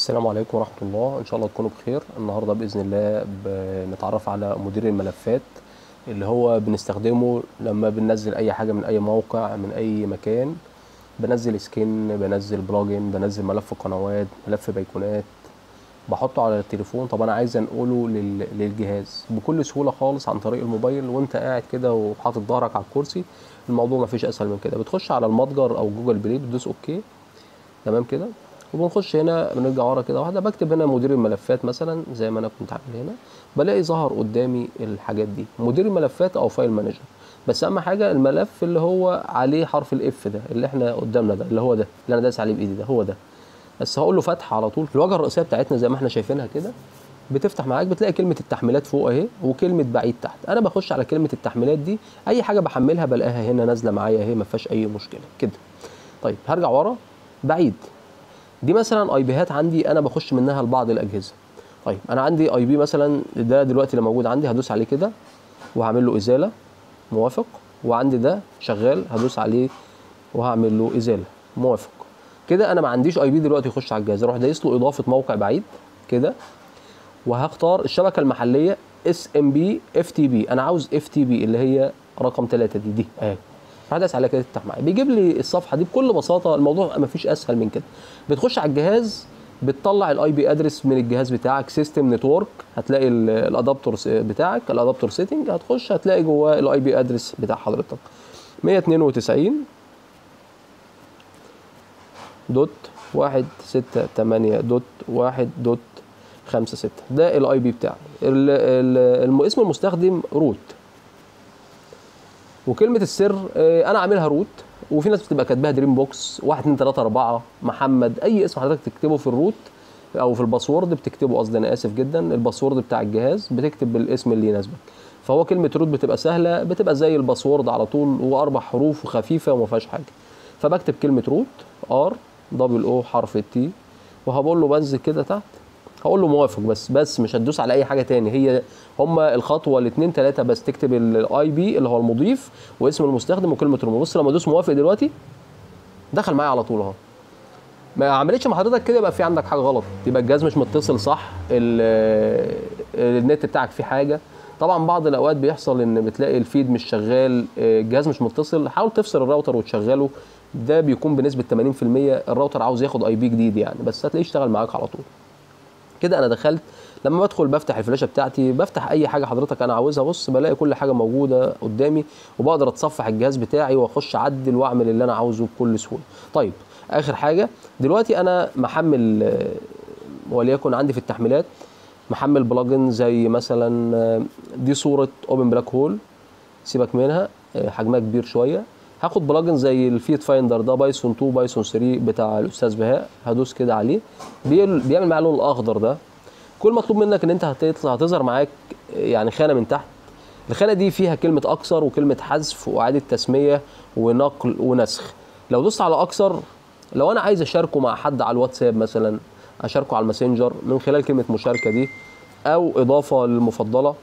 السلام عليكم ورحمة الله إن شاء الله تكونوا بخير النهاردة بإذن الله بنتعرف على مدير الملفات اللي هو بنستخدمه لما بننزل أي حاجة من أي موقع من أي مكان بنزل سكين بنزل بلوجن بنزل ملف قنوات ملف بيكونات بحطه على التليفون طب انا عايز انقله لل- للجهاز بكل سهوله خالص عن طريق الموبايل وانت قاعد كده وحاطط ظهرك على الكرسي الموضوع ما فيش اسهل من كده بتخش على المتجر او جوجل بلاي بتدوس اوكي تمام كده وبنخش هنا بنرجع ورا كده واحده بكتب هنا مدير الملفات مثلا زي ما انا كنت عامل هنا بلاقي ظهر قدامي الحاجات دي مدير الملفات او فايل مانجر بس اهم حاجه الملف اللي هو عليه حرف الاف ده اللي احنا قدامنا ده اللي هو ده اللي انا دايس عليه بايدي ده هو ده بس هقول له فتح على طول في الواجهه الرئيسيه بتاعتنا زي ما احنا شايفينها كده بتفتح معاك بتلاقي كلمه التحميلات فوق اهي وكلمه بعيد تحت انا بخش على كلمه التحميلات دي اي حاجه بحملها بلاقيها هنا نازله معايا اهي ما فيهاش اي مشكله كده طيب هرجع ورا بعيد دي مثلا اي بيهات عندي انا بخش منها لبعض الاجهزه طيب انا عندي اي بي مثلا ده دلوقتي اللي موجود عندي هدوس عليه كده وهعمل له ازاله موافق وعندي ده شغال هدوس عليه وهعمل له ازاله موافق كده انا ما عنديش اي بي دلوقتي يخش على الجهاز اروح دايس له اضافه موقع بعيد كده وهختار الشبكه المحليه اس ام بي اف تي بي انا عاوز اف تي بي اللي هي رقم 3 دي دي اهي هداس عليها كده تفتح معايا بيجيب لي الصفحه دي بكل بساطه الموضوع ما فيش اسهل من كده بتخش على الجهاز بتطلع الاي بي ادرس من الجهاز بتاعك سيستم نتورك هتلاقي ال- الادابتور س- بتاعك الادابتور سيتنج هتخش هتلاقي جواه الاي بي ادرس بتاع حضرتك 192 دوت واحد ستة تمانية دوت واحد دوت خمسة ستة ده الاي بي بتاعي ال- ال- الم- اسم المستخدم روت وكلمة السر آه، انا عاملها روت وفي ناس بتبقى كاتباها دريم بوكس 1 2 3 4 محمد اي اسم حضرتك تكتبه في الروت او في الباسورد بتكتبه قصدي انا اسف جدا الباسورد بتاع الجهاز بتكتب بالاسم اللي يناسبك فهو كلمة روت بتبقى سهلة بتبقى زي الباسورد على طول واربع حروف وخفيفة وما فيهاش حاجة فبكتب كلمة روت ار دبل او حرف التي وهقول له بنزل كده تحت هقول له موافق بس بس مش هتدوس على اي حاجه تاني هي هما الخطوه الاثنين ثلاثه بس تكتب الاي بي اللي هو المضيف واسم المستخدم وكلمه رموز بص لما ادوس موافق دلوقتي دخل معايا على طول اهو ما عملتش مع حضرتك كده يبقى في عندك حاجه غلط يبقى الجهاز مش متصل صح ال- النت بتاعك فيه حاجه طبعا بعض الاوقات بيحصل ان بتلاقي الفيد مش شغال الجهاز مش متصل حاول تفصل الراوتر وتشغله ده بيكون بنسبه 80% الراوتر عاوز ياخد اي بي جديد يعني بس هتلاقيه اشتغل معاك على طول كده انا دخلت لما بدخل بفتح الفلاشه بتاعتي بفتح اي حاجه حضرتك انا عاوزها بص بلاقي كل حاجه موجوده قدامي وبقدر اتصفح الجهاز بتاعي واخش اعدل واعمل اللي انا عاوزه بكل سهوله طيب اخر حاجه دلوقتي انا محمل آه، وليكن عندي في التحميلات محمل بلجن زي مثلا آه، دي صوره اوبن بلاك هول سيبك منها آه، حجمها كبير شويه هاخد بلجن زي الفيد فايندر ده بايثون 2 بايثون 3 بتاع الاستاذ بهاء هدوس كده عليه بيل- بيعمل معاه اللون الاخضر ده كل مطلوب منك ان انت هتطلع هتظهر معاك يعني خانه من تحت الخانه دي فيها كلمه اكثر وكلمه حذف واعاده تسميه ونقل ونسخ لو دوست على اكثر لو انا عايز اشاركه مع حد على الواتساب مثلا اشاركه على الماسنجر من خلال كلمه مشاركه دي او اضافه للمفضله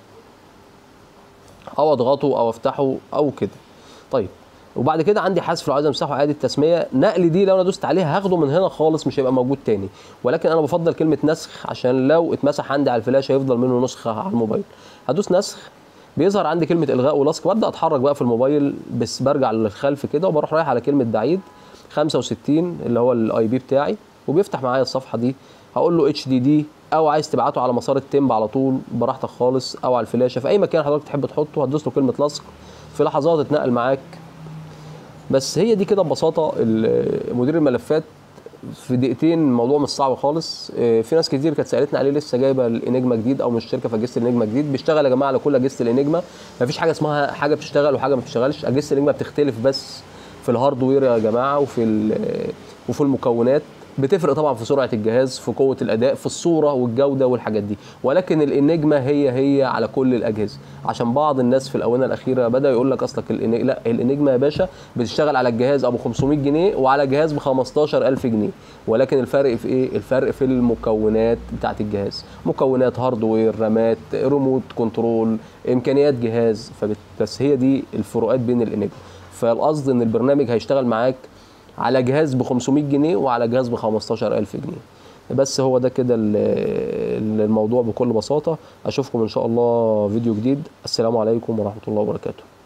او اضغطه او افتحه او كده طيب وبعد كده عندي حذف لو عايز امسحه اعاده تسميه نقل دي لو انا دوست عليها هاخده من هنا خالص مش هيبقى موجود تاني ولكن انا بفضل كلمه نسخ عشان لو اتمسح عندي على الفلاشه هيفضل منه نسخه على الموبايل هدوس نسخ بيظهر عندي كلمه الغاء ولصق ببدا اتحرك بقى في الموبايل بس برجع للخلف كده وبروح رايح على كلمه بعيد 65 اللي هو الاي بي بتاعي وبيفتح معايا الصفحه دي هقول له اتش دي دي او عايز تبعته على مسار التمب على طول براحتك خالص او على الفلاشه في اي مكان حضرتك تحب تحطه هتدوس له كلمه لصق في لحظات اتنقل معاك بس هي دي كده ببساطه ال- مدير الملفات في دقيقتين الموضوع مش صعب خالص آه، في ناس كتير كانت سالتني عليه لسه جايبه الانجما جديد او من الشركه فاجهزه الانجما جديد بيشتغل يا جماعه على كل اجهزه الانجما مفيش حاجه اسمها حاجه بتشتغل وحاجه ما بتشتغلش اجهزه الانجما بتختلف بس في الهاردوير يا جماعه وفي ال- وفي المكونات بتفرق طبعا في سرعه الجهاز في قوه الاداء في الصوره والجوده والحاجات دي ولكن الانجما هي هي على كل الاجهزه عشان بعض الناس في الاونه الاخيره بدا يقول لك اصلك الإن... لا الانجما يا باشا بتشتغل على الجهاز ابو 500 جنيه وعلى جهاز ب 15000 جنيه ولكن الفرق في ايه الفرق في المكونات بتاعه الجهاز مكونات هاردوير رامات ريموت كنترول امكانيات جهاز فبت... بس هي دي الفروقات بين الانجما فالقصد ان البرنامج هيشتغل معاك على جهاز ب 500 جنيه وعلى جهاز ب 15000 جنيه بس هو ده كده ال- الموضوع بكل بساطه اشوفكم ان شاء الله فيديو جديد السلام عليكم ورحمه الله وبركاته